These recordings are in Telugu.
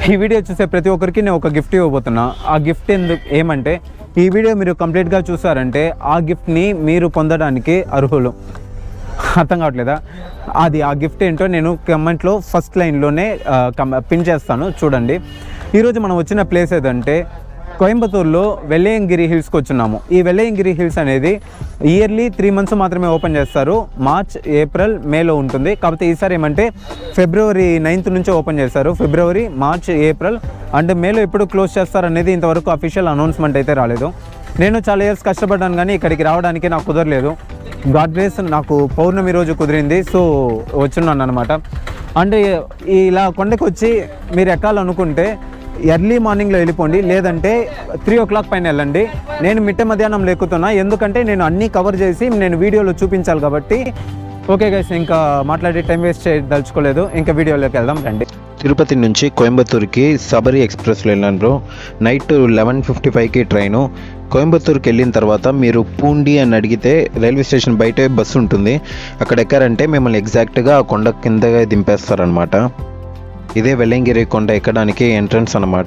ఈ వీడియో చూసే ప్రతి ఒక్కరికి నేను ఒక గిఫ్ట్ ఇవ్వబోతున్నా ఆ గిఫ్ట్ ఎందుకు ఏమంటే ఈ వీడియో మీరు కంప్లీట్గా చూసారంటే ఆ గిఫ్ట్ని మీరు పొందడానికి అర్హులు అర్థం కావట్లేదా అది ఆ గిఫ్ట్ ఏంటో నేను కమెంట్లో ఫస్ట్ లైన్లోనే పిన్ చేస్తాను చూడండి ఈరోజు మనం వచ్చిన ప్లేస్ ఏదంటే కోయంబత్తూరులో వెల్లయంగిరి హిల్స్కి వచ్చున్నాము ఈ వెల్లయంగిరి హిల్స్ అనేది ఇయర్లీ త్రీ మంత్స్ మాత్రమే ఓపెన్ చేస్తారు మార్చ్ ఏప్రిల్ మేలో ఉంటుంది కాకపోతే ఈసారి ఏమంటే ఫిబ్రవరి నైన్త్ నుంచి ఓపెన్ చేస్తారు ఫిబ్రవరి మార్చ్ ఏప్రిల్ అండ్ మేలో ఎప్పుడు క్లోజ్ చేస్తారు అనేది ఇంతవరకు అఫీషియల్ అనౌన్స్మెంట్ అయితే రాలేదు నేను చాలా ఇయర్స్ కష్టపడ్డాను కానీ ఇక్కడికి రావడానికి నాకు కుదరలేదు గాడ్ గ్రేస్ నాకు పౌర్ణమి రోజు కుదిరింది సో వచ్చున్నాను అనమాట అంటే ఇలా కొండకి వచ్చి మీరు ఎక్కాలనుకుంటే ఎర్లీ మార్నింగ్లో వెళ్ళిపోండి లేదంటే త్రీ ఓ క్లాక్ పైన వెళ్ళండి నేను మిట్ట మధ్యాహ్నం ఎక్కుతున్నా ఎందుకంటే నేను అన్నీ కవర్ చేసి నేను వీడియోలో చూపించాలి కాబట్టి ఓకే గైస్ ఇంకా మాట్లాడే టైం వేస్ట్ చేయదలుచుకోలేదు ఇంకా వీడియోలోకి వెళ్దాం రండి తిరుపతి నుంచి కోయంబత్తూర్కి సబరి ఎక్స్ప్రెస్లో వెళ్ళాను బ్రో నైట్ లెవెన్ ఫిఫ్టీ ఫైవ్కి ట్రైను కోయంబత్తూర్కి వెళ్ళిన తర్వాత మీరు పూండి అని అడిగితే రైల్వే స్టేషన్ బయటే బస్సు ఉంటుంది అక్కడ ఎక్కారంటే మిమ్మల్ని ఎగ్జాక్ట్గా ఆ కొండ కిందగా దింపేస్తారనమాట ఇదే వెల్లంగిరి కొండ ఎక్కడానికి ఎంట్రన్స్ అనమాట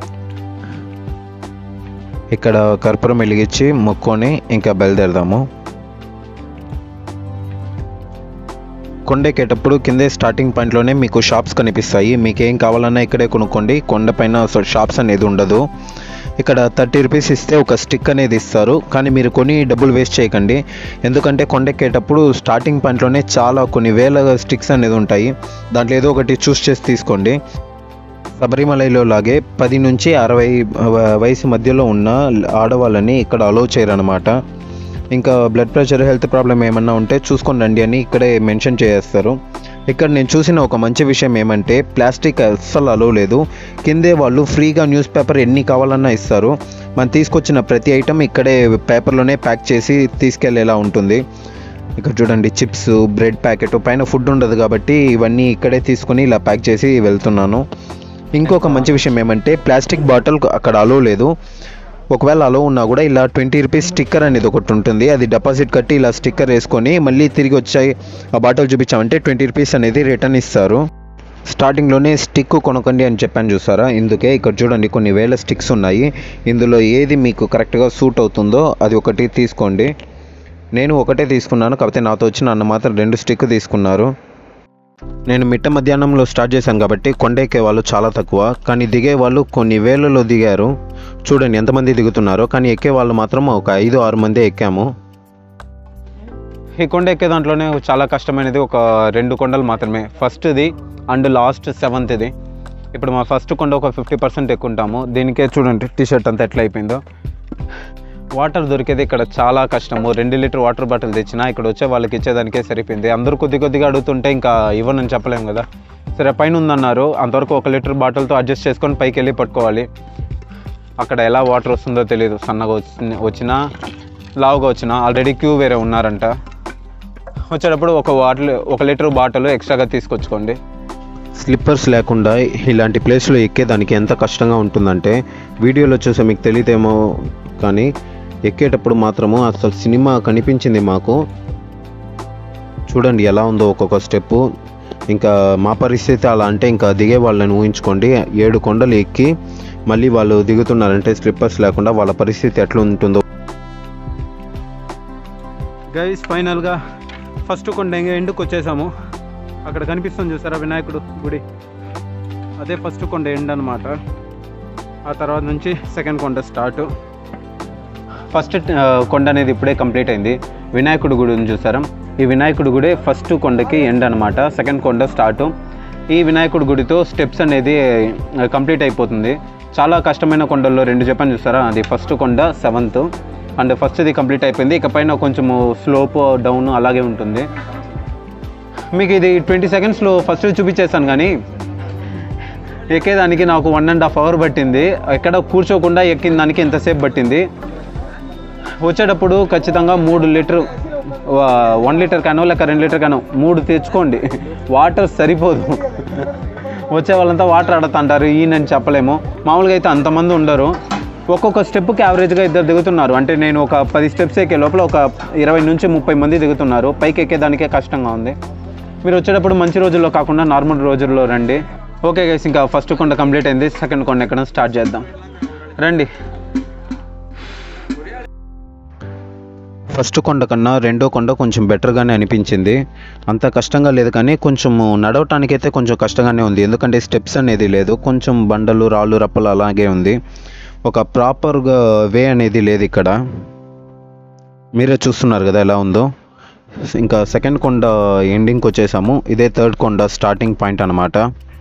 ఇక్కడ కర్పూరం వెలిగించి మొక్కొని ఇంకా బయలుదేరదాము కొండెక్కేటప్పుడు కిందే స్టార్టింగ్ పాయింట్లోనే మీకు షాప్స్ కనిపిస్తాయి మీకు ఏం కావాలన్నా ఇక్కడే కొనుక్కోండి కొండపైన అసలు షాప్స్ అనేది ఉండదు ఇక్కడ థర్టీ రూపీస్ ఇస్తే ఒక స్టిక్ అనేది ఇస్తారు కానీ మీరు కొని డబ్బులు వేస్ట్ చేయకండి ఎందుకంటే కొండెక్కేటప్పుడు స్టార్టింగ్ పాయింట్లోనే చాలా కొన్ని వేల స్టిక్స్ అనేది ఉంటాయి దాంట్లో ఏదో ఒకటి చూస్ చేసి తీసుకోండి శబరిమలలో లాగే పది నుంచి అరవై వ- వయసు మధ్యలో ఉన్న ఆడవాళ్ళని ఇక్కడ అలో చేయరనమాట ఇంకా బ్లడ్ ప్రెషర్ హెల్త్ ప్రాబ్లం ఏమన్నా ఉంటే చూసుకొని రండి అని ఇక్కడే మెన్షన్ చేస్తారు ఇక్కడ నేను చూసిన ఒక మంచి విషయం ఏమంటే ప్లాస్టిక్ అస్సలు అలో లేదు కిందే వాళ్ళు ఫ్రీగా న్యూస్ పేపర్ ఎన్ని కావాలన్నా ఇస్తారు మనం తీసుకొచ్చిన ప్రతి ఐటమ్ ఇక్కడే పేపర్లోనే ప్యాక్ చేసి తీసుకెళ్లేలా ఉంటుంది ఇక్కడ చూడండి చిప్స్ బ్రెడ్ ప్యాకెట్ పైన ఫుడ్ ఉండదు కాబట్టి ఇవన్నీ ఇక్కడే తీసుకొని ఇలా ప్యాక్ చేసి వెళ్తున్నాను ఇంకొక మంచి విషయం ఏమంటే ప్లాస్టిక్ బాటిల్ అక్కడ అలో లేదు ఒకవేళ అలో ఉన్నా కూడా ఇలా ట్వంటీ రూపీస్ స్టిక్కర్ అనేది ఒకటి ఉంటుంది అది డిపాజిట్ కట్టి ఇలా స్టిక్కర్ వేసుకొని మళ్ళీ తిరిగి వచ్చాయి ఆ బాటిల్ చూపించామంటే ట్వంటీ రూపీస్ అనేది రిటర్న్ ఇస్తారు స్టార్టింగ్లోనే స్టిక్ కొనకండి అని చెప్పాను చూసారా ఇందుకే ఇక్కడ చూడండి కొన్ని వేల స్టిక్స్ ఉన్నాయి ఇందులో ఏది మీకు కరెక్ట్గా సూట్ అవుతుందో అది ఒకటి తీసుకోండి నేను ఒకటే తీసుకున్నాను కాకపోతే నాతో వచ్చిన అన్న మాత్రం రెండు స్టిక్ తీసుకున్నారు నేను మిట్ట మధ్యాహ్నంలో స్టార్ట్ చేశాను కాబట్టి కొండ ఎక్కే వాళ్ళు చాలా తక్కువ కానీ దిగే వాళ్ళు కొన్ని వేలలో దిగారు చూడండి ఎంతమంది దిగుతున్నారో కానీ ఎక్కే వాళ్ళు మాత్రం ఒక ఐదు ఆరు మంది ఎక్కాము ఈ కొండ ఎక్కే దాంట్లోనే చాలా కష్టమైనది ఒక రెండు కొండలు మాత్రమే ఫస్ట్ది అండ్ లాస్ట్ సెవెంత్ది ఇప్పుడు మా ఫస్ట్ కొండ ఒక ఫిఫ్టీ పర్సెంట్ ఎక్కుంటాము దీనికే చూడండి టీ షర్ట్ అంతా ఎట్లా అయిపోయిందో వాటర్ దొరికేది ఇక్కడ చాలా కష్టము రెండు లీటర్ వాటర్ బాటిల్ తెచ్చినా ఇక్కడ వచ్చే వాళ్ళకి ఇచ్చేదానికే సరిపోయింది అందరూ కొద్ది కొద్దిగా అడుగుతుంటే ఇంకా ఇవ్వనని చెప్పలేము కదా సరే పైన ఉందన్నారు అంతవరకు ఒక లీటర్ బాటిల్తో అడ్జస్ట్ చేసుకొని పైకి వెళ్ళి పట్టుకోవాలి అక్కడ ఎలా వాటర్ వస్తుందో తెలియదు సన్నగా వచ్చి వచ్చినా లావుగా వచ్చినా ఆల్రెడీ క్యూ వేరే ఉన్నారంట వచ్చేటప్పుడు ఒక బాటిల్ ఒక లీటర్ బాటిల్ ఎక్స్ట్రాగా తీసుకొచ్చుకోండి స్లిప్పర్స్ లేకుండా ఇలాంటి ప్లేస్లో ఎక్కేదానికి ఎంత కష్టంగా ఉంటుందంటే వీడియోలో చూసే మీకు తెలియదేమో కానీ ఎక్కేటప్పుడు మాత్రము అసలు సినిమా కనిపించింది మాకు చూడండి ఎలా ఉందో ఒక్కొక్క స్టెప్పు ఇంకా మా పరిస్థితి అలా అంటే ఇంకా దిగే వాళ్ళని ఊహించుకోండి ఏడు కొండలు ఎక్కి మళ్ళీ వాళ్ళు దిగుతున్నారంటే స్లిప్పర్స్ లేకుండా వాళ్ళ పరిస్థితి ఎట్లా ఉంటుందో గైస్ ఫైనల్గా ఫస్ట్ కొండ ఎండుకు వచ్చేసాము అక్కడ కనిపిస్తుంది చూసారా వినాయకుడు గుడి అదే ఫస్ట్ కొండ ఎండ్ అనమాట ఆ తర్వాత నుంచి సెకండ్ కొండ స్టార్ట్ ఫస్ట్ ఆ, కొండ అనేది ఇప్పుడే కంప్లీట్ అయింది వినాయకుడు గుడి ఉంది చూసారా ఈ వినాయకుడి గుడి ఫస్ట్ కొండకి ఎండ్ అనమాట సెకండ్ కొండ స్టార్ట్ ఈ వినాయకుడి గుడితో స్టెప్స్ అనేది కంప్లీట్ అయిపోతుంది చాలా కష్టమైన కొండల్లో రెండు చెప్పాను చూసారా అది ఫస్ట్ కొండ సెవెంత్ అండ్ ఫస్ట్ది కంప్లీట్ అయిపోయింది ఇక పైన కొంచెము స్లోప్ డౌన్ అలాగే ఉంటుంది మీకు ఇది ట్వంటీ సెకండ్స్లో ఫస్ట్ చూపించేస్తాను కానీ ఎక్కేదానికి నాకు వన్ అండ్ హాఫ్ అవర్ పట్టింది ఎక్కడ కూర్చోకుండా ఎక్కిన దానికి ఎంతసేపు పట్టింది వచ్చేటప్పుడు ఖచ్చితంగా మూడు లీటర్ వన్ లీటర్ కానో లేక రెండు లీటర్ కానో మూడు తెచ్చుకోండి వాటర్ సరిపోదు వచ్చే వాళ్ళంతా వాటర్ ఆడుతుంటారు ఈయనని చెప్పలేము మామూలుగా అయితే అంతమంది ఉండరు ఒక్కొక్క స్టెప్కి యావరేజ్గా ఇద్దరు దిగుతున్నారు అంటే నేను ఒక పది స్టెప్స్ ఎక్కే లోపల ఒక ఇరవై నుంచి ముప్పై మంది దిగుతున్నారు పైకి ఎక్కేదానికే కష్టంగా ఉంది మీరు వచ్చేటప్పుడు మంచి రోజుల్లో కాకుండా నార్మల్ రోజుల్లో రండి ఓకే గైస్ ఇంకా ఫస్ట్ కొండ కంప్లీట్ అయింది సెకండ్ కొండ ఎక్కడ స్టార్ట్ చేద్దాం రండి ఫస్ట్ కొండ కన్నా రెండో కొండ కొంచెం బెటర్గానే అనిపించింది అంత కష్టంగా లేదు కానీ కొంచెం నడవటానికైతే కొంచెం కష్టంగానే ఉంది ఎందుకంటే స్టెప్స్ అనేది లేదు కొంచెం బండలు రాళ్ళు రప్పలు అలాగే ఉంది ఒక ప్రాపర్గా వే అనేది లేదు ఇక్కడ మీరే చూస్తున్నారు కదా ఎలా ఉందో ఇంకా సెకండ్ కొండ ఎండింగ్కి వచ్చేసాము ఇదే థర్డ్ కొండ స్టార్టింగ్ పాయింట్ అనమాట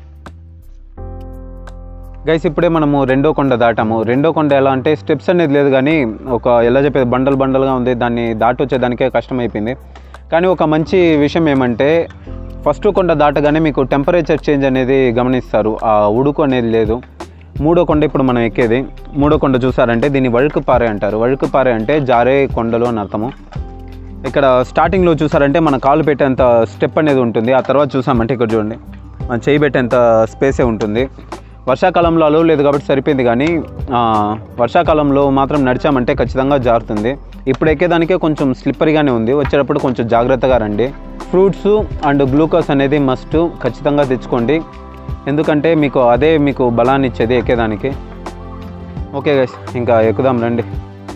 గైస్ ఇప్పుడే మనము రెండో కొండ దాటాము రెండో కొండ ఎలా అంటే స్టెప్స్ అనేది లేదు కానీ ఒక ఎలా చెప్పేది బండల్ బండల్గా ఉంది దాన్ని దాటి వచ్చేదానికే కష్టమైపోయింది కానీ ఒక మంచి విషయం ఏమంటే ఫస్ట్ కొండ దాటగానే మీకు టెంపరేచర్ చేంజ్ అనేది గమనిస్తారు ఆ ఉడుకు అనేది లేదు మూడో కొండ ఇప్పుడు మనం ఎక్కేది మూడో కొండ చూసారంటే దీన్ని వழுకుపారే అంటారు వழுకుపారే అంటే జారే కొండలు అని అర్థము ఇక్కడ స్టార్టింగ్లో చూసారంటే మన కాలు పెట్టేంత స్టెప్ అనేది ఉంటుంది ఆ తర్వాత చూసామంటే ఇక్కడ చూడండి మన చేయి పెట్టేంత స్పేసే ఉంటుంది వర్షాకాలంలో అలవ్ లేదు కాబట్టి సరిపోయింది కానీ ఆ, వర్షాకాలంలో మాత్రం నడిచామంటే ఖచ్చితంగా జారుతుంది ఇప్పుడు ఎక్కేదానికే కొంచెం స్లిప్పరీగానే ఉంది వచ్చేటప్పుడు కొంచెం జాగ్రత్తగా రండి ఫ్రూట్స్ అండ్ గ్లూకోజ్ అనేది మస్ట్ ఖచ్చితంగా తెచ్చుకోండి ఎందుకంటే మీకు అదే మీకు బలాన్ని ఇచ్చేది ఎక్కేదానికి ఓకే గైస్ ఇంకా ఎక్కుదాం రండి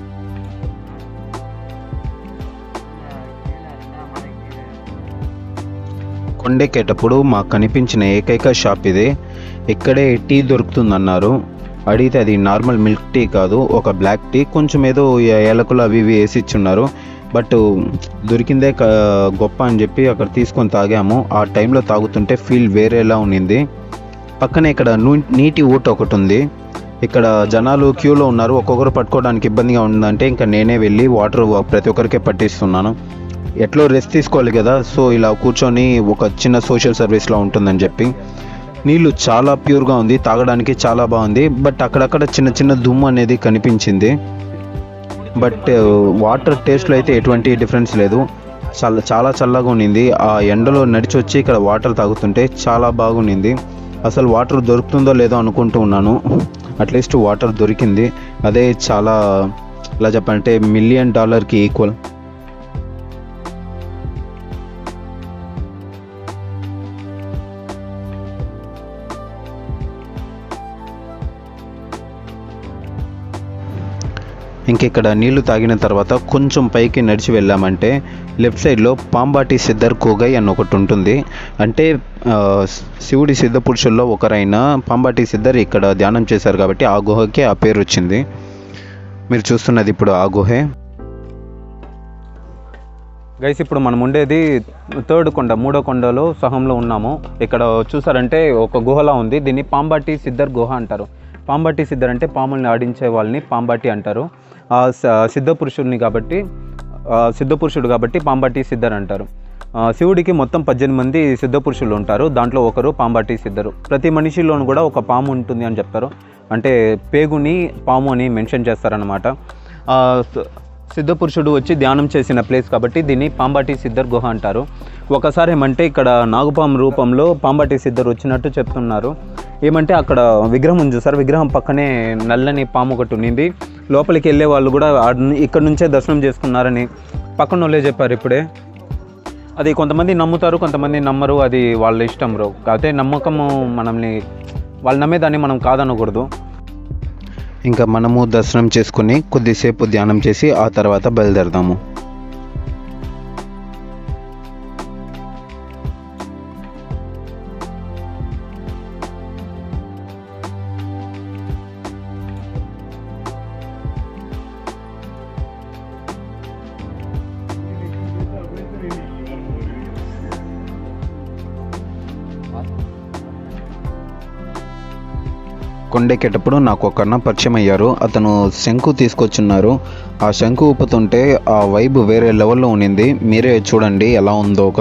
కొండెక్కేటప్పుడు మాకు కనిపించిన ఏకైక షాప్ ఇది ఇక్కడే టీ దొరుకుతుందన్నారు అడిగితే అది నార్మల్ మిల్క్ టీ కాదు ఒక బ్లాక్ టీ కొంచెం ఏదో ఏలకులు అవి ఇవి వేసి ఇచ్చున్నారు బట్ దొరికిందే క- గొప్ప అని చెప్పి అక్కడ తీసుకొని తాగాము ఆ టైంలో తాగుతుంటే ఫీల్ వేరేలా ఉన్నింది పక్కనే ఇక్కడ నూ- నీటి ఊట ఒకటి ఉంది ఇక్కడ జనాలు క్యూలో ఉన్నారు ఒక్కొక్కరు పట్టుకోవడానికి ఇబ్బందిగా ఉందంటే ఇంకా నేనే వెళ్ళి వాటర్ ప్రతి ఒక్కరికే పట్టిస్తున్నాను ఎట్లో రెస్ట్ తీసుకోవాలి కదా సో ఇలా కూర్చొని ఒక చిన్న సోషల్ సర్వీస్లో ఉంటుందని చెప్పి నీళ్ళు చాలా ప్యూర్గా ఉంది తాగడానికి చాలా బాగుంది బట్ అక్కడక్కడ చిన్న చిన్న దుమ్ము అనేది కనిపించింది బట్ వాటర్ టేస్ట్లో అయితే ఎటువంటి డిఫరెన్స్ లేదు చాలా చాలా చల్లగా ఉన్నింది ఆ ఎండలో నడిచి వచ్చి ఇక్కడ వాటర్ తాగుతుంటే చాలా బాగుండింది అసలు వాటర్ దొరుకుతుందో లేదో అనుకుంటూ ఉన్నాను అట్లీస్ట్ వాటర్ దొరికింది అదే చాలా ఎలా చెప్పాలంటే మిలియన్ డాలర్కి ఈక్వల్ ఇంక ఇక్కడ నీళ్లు తాగిన తర్వాత కొంచెం పైకి నడిచి వెళ్ళామంటే లెఫ్ట్ సైడ్లో పాంబాటి సిద్ధర్ కోగై అని ఒకటి ఉంటుంది అంటే ఆ, శివుడి సిద్ధ పురుషుల్లో ఒకరైన పాంబాటి సిద్ధర్ ఇక్కడ ధ్యానం చేశారు కాబట్టి ఆ గుహకి ఆ పేరు వచ్చింది మీరు చూస్తున్నది ఇప్పుడు ఆ గుహే గైస్ ఇప్పుడు మనం ఉండేది థర్డ్ కొండ మూడో కొండలో సహంలో ఉన్నాము ఇక్కడ చూసారంటే ఒక గుహలా ఉంది దీన్ని పాంబాటి సిద్ధర్ గుహ అంటారు పాంబాటి సిద్ధర్ అంటే పాముల్ని ఆడించే వాళ్ళని పాంబాటి అంటారు ఆ స- సిద్ధ పురుషుడిని కాబట్టి ఆ సిద్ధ పురుషుడు కాబట్టి పాంబాటి సిద్ధర్ అంటారు ఆ శివుడికి మొత్తం పద్దెనిమిది మంది సిద్ధ పురుషులు ఉంటారు దాంట్లో ఒకరు పాంబాటి సిద్ధరు ప్రతి మనిషిలోనూ కూడా ఒక పాము ఉంటుంది అని చెప్తారు అంటే పేగుని పాము అని మెన్షన్ చేస్తారనమాట ఆ స- సిద్ధ పురుషుడు వచ్చి ధ్యానం చేసిన ప్లేస్ కాబట్టి దీన్ని పాంబాటి సిద్ధర్ గుహ అంటారు ఒకసారి ఏమంటే ఇక్కడ నాగుపాము రూపంలో పాంబాటి సిద్ధర్ వచ్చినట్టు చెప్తున్నారు ఏమంటే అక్కడ విగ్రహం ఉంది చూసారు విగ్రహం పక్కనే నల్లని పాము ఒకటి ఉన్నింది లోపలికి వెళ్ళే వాళ్ళు కూడా ఆడ- ఇక్కడ నుంచే దర్శనం చేసుకున్నారని పక్కన వాళ్ళే చెప్పారు ఇప్పుడే అది కొంతమంది నమ్ముతారు కొంతమంది నమ్మరు అది వాళ్ళ ఇష్టం బ్రో కాకపోతే నమ్మకము మనల్ని వాళ్ళు నమ్మేదాన్ని మనం కాదనకూడదు ఇంకా మనము దర్శనం చేసుకుని కొద్దిసేపు ధ్యానం చేసి ఆ తర్వాత బయలుదేరదాము కొండెక్కేటప్పుడు నాకు ఒక అన్న పరిచయం అయ్యారు అతను శంకు తీసుకొచ్చున్నారు ఆ శంకు ఊపుతుంటే ఆ వైబ్ వేరే లెవెల్లో ఉన్నింది మీరే చూడండి ఎలా ఉందో ఒక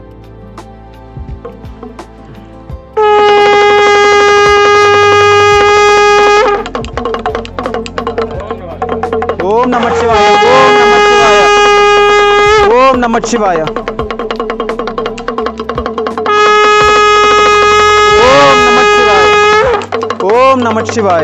ఓం నమ శివాయ ఓం నమ శివాయ ఓం నమ శివాయ ఓం నమ శివాయ ఓం నమ శివాయ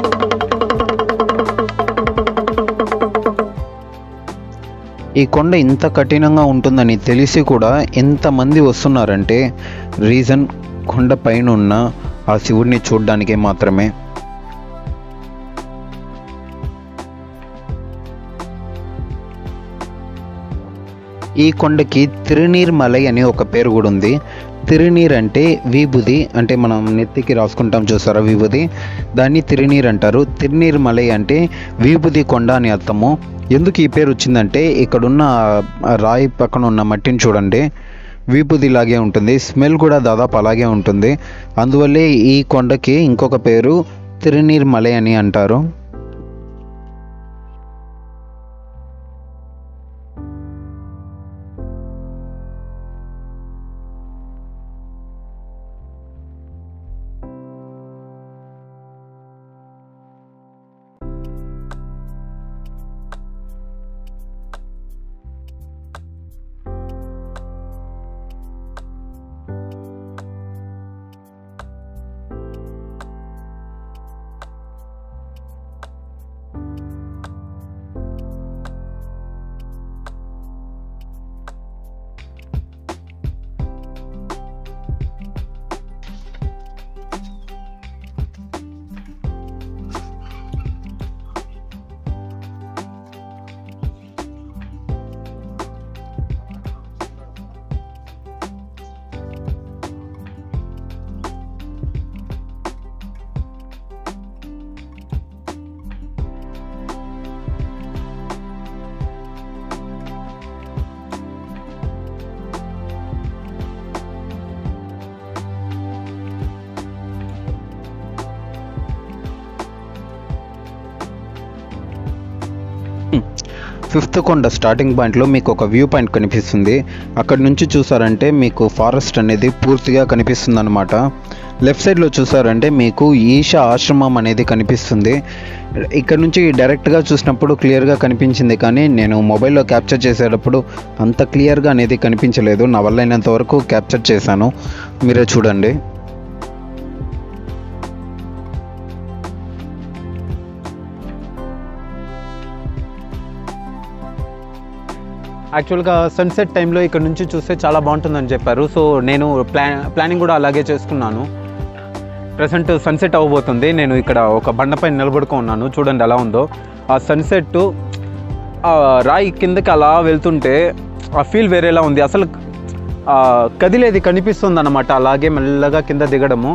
ఈ కొండ ఇంత కఠినంగా ఉంటుందని తెలిసి కూడా ఎంతమంది వస్తున్నారంటే రీజన్ కొండ పైన ఉన్న ఆ శివుడిని చూడడానికే మాత్రమే ఈ కొండకి తిరునీర్ మలై అని ఒక పేరు కూడా ఉంది తిరునీర్ అంటే విభూది అంటే మనం నెత్తికి రాసుకుంటాం చూసారా విభూది దాన్ని తిరునీర్ అంటారు తిరునీర్ మలై అంటే విభూది కొండ అని అర్థము ఎందుకు ఈ పేరు వచ్చిందంటే ఇక్కడున్న ఆ రాయి పక్కన ఉన్న మట్టిని చూడండి విభూది లాగే ఉంటుంది స్మెల్ కూడా దాదాపు అలాగే ఉంటుంది అందువల్లే ఈ కొండకి ఇంకొక పేరు తిరునీర్ మలై అని అంటారు ఫిఫ్త్ కొండ స్టార్టింగ్ పాయింట్లో మీకు ఒక వ్యూ పాయింట్ కనిపిస్తుంది అక్కడ నుంచి చూసారంటే మీకు ఫారెస్ట్ అనేది పూర్తిగా కనిపిస్తుంది అనమాట లెఫ్ట్ సైడ్లో చూసారంటే మీకు ఈశా ఆశ్రమం అనేది కనిపిస్తుంది ఇక్కడ నుంచి డైరెక్ట్గా చూసినప్పుడు క్లియర్గా కనిపించింది కానీ నేను మొబైల్లో క్యాప్చర్ చేసేటప్పుడు అంత క్లియర్గా అనేది కనిపించలేదు నా వల్ల అయినంత వరకు క్యాప్చర్ చేశాను మీరే చూడండి యాక్చువల్గా సన్సెట్ టైంలో ఇక్కడ నుంచి చూస్తే చాలా బాగుంటుందని చెప్పారు సో నేను ప్లా ప్లానింగ్ కూడా అలాగే చేసుకున్నాను ప్రజెంట్ సన్సెట్ అవ్వబోతుంది నేను ఇక్కడ ఒక బండపైన నిలబడుకో ఉన్నాను చూడండి ఎలా ఉందో ఆ సన్సెట్ ఆ రాయి కిందకి అలా వెళ్తుంటే ఆ ఫీల్ వేరేలా ఉంది అసలు ఆ కదిలేది కనిపిస్తుంది అనమాట అలాగే మెల్లగా కింద దిగడము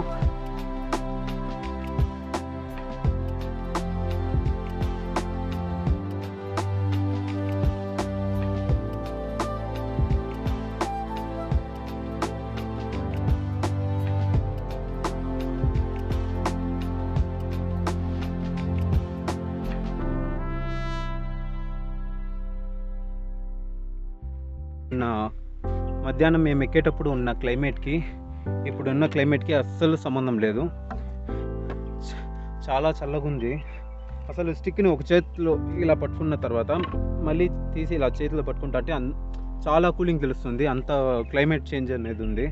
నా మధ్యాహ్నం మేము ఎక్కేటప్పుడు ఉన్న క్లైమేట్కి ఇప్పుడున్న క్లైమేట్కి అస్సలు సంబంధం లేదు చ- చాలా చల్లగా ఉంది అసలు స్టిక్ని ఒక చేతిలో ఇలా పట్టుకున్న తర్వాత మళ్ళీ తీసి ఇలా చేతిలో పట్టుకుంటా అంటే అన్- చాలా కూలింగ్ తెలుస్తుంది అంత క్లైమేట్ చేంజ్ అనేది ఉంది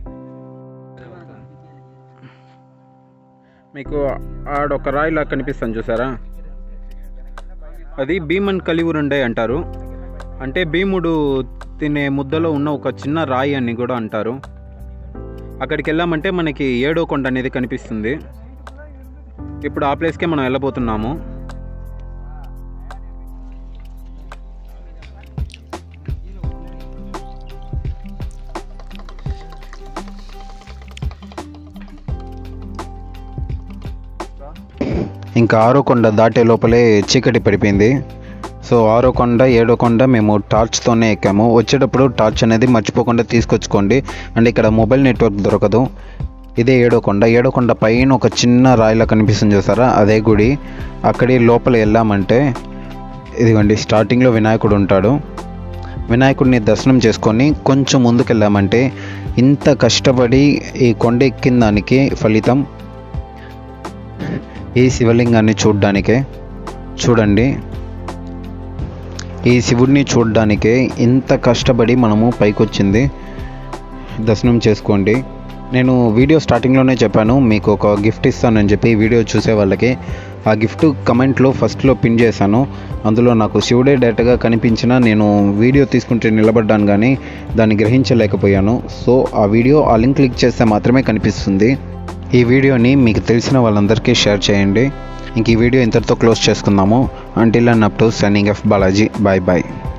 మీకు ఆడొక రాయిలా కనిపిస్తాను చూసారా అది భీమన్ కలివురుండే అంటారు అంటే భీముడు తినే ముద్దలో ఉన్న ఒక చిన్న రాయి అని కూడా అంటారు అక్కడికి వెళ్ళామంటే మనకి ఏడో కొండ అనేది కనిపిస్తుంది ఇప్పుడు ఆ ప్లేస్కే మనం వెళ్ళబోతున్నాము ఇంకా ఆరో కొండ దాటే లోపలే చీకటి పడిపోయింది సో ఆరో కొండ ఏడో కొండ మేము టార్చ్తోనే ఎక్కాము వచ్చేటప్పుడు టార్చ్ అనేది మర్చిపోకుండా తీసుకొచ్చుకోండి అండ్ ఇక్కడ మొబైల్ నెట్వర్క్ దొరకదు ఇదే ఏడో కొండ ఏడో కొండ పైన ఒక చిన్న రాయిలా కనిపిస్తుంది చూసారా అదే గుడి అక్కడి లోపల వెళ్ళామంటే ఇదిగోండి స్టార్టింగ్లో వినాయకుడు ఉంటాడు వినాయకుడిని దర్శనం చేసుకొని కొంచెం ముందుకు వెళ్ళామంటే ఇంత కష్టపడి ఈ కొండ ఎక్కిన దానికి ఫలితం ఈ శివలింగాన్ని చూడ్డానికే చూడండి ఈ శివుడిని చూడడానికే ఇంత కష్టపడి మనము పైకొచ్చింది దర్శనం చేసుకోండి నేను వీడియో స్టార్టింగ్లోనే చెప్పాను మీకు ఒక గిఫ్ట్ ఇస్తానని చెప్పి వీడియో చూసే వాళ్ళకి ఆ గిఫ్ట్ కమెంట్లో ఫస్ట్లో పిన్ చేశాను అందులో నాకు శివుడే డైరెక్ట్గా కనిపించినా నేను వీడియో తీసుకుంటే నిలబడ్డాను కానీ దాన్ని గ్రహించలేకపోయాను సో ఆ వీడియో ఆ లింక్ క్లిక్ చేస్తే మాత్రమే కనిపిస్తుంది ఈ వీడియోని మీకు తెలిసిన వాళ్ళందరికీ షేర్ చేయండి ఇంక ఈ వీడియో ఇంతటితో క్లోజ్ చేసుకుందాము until and up to signing off Balaji bye bye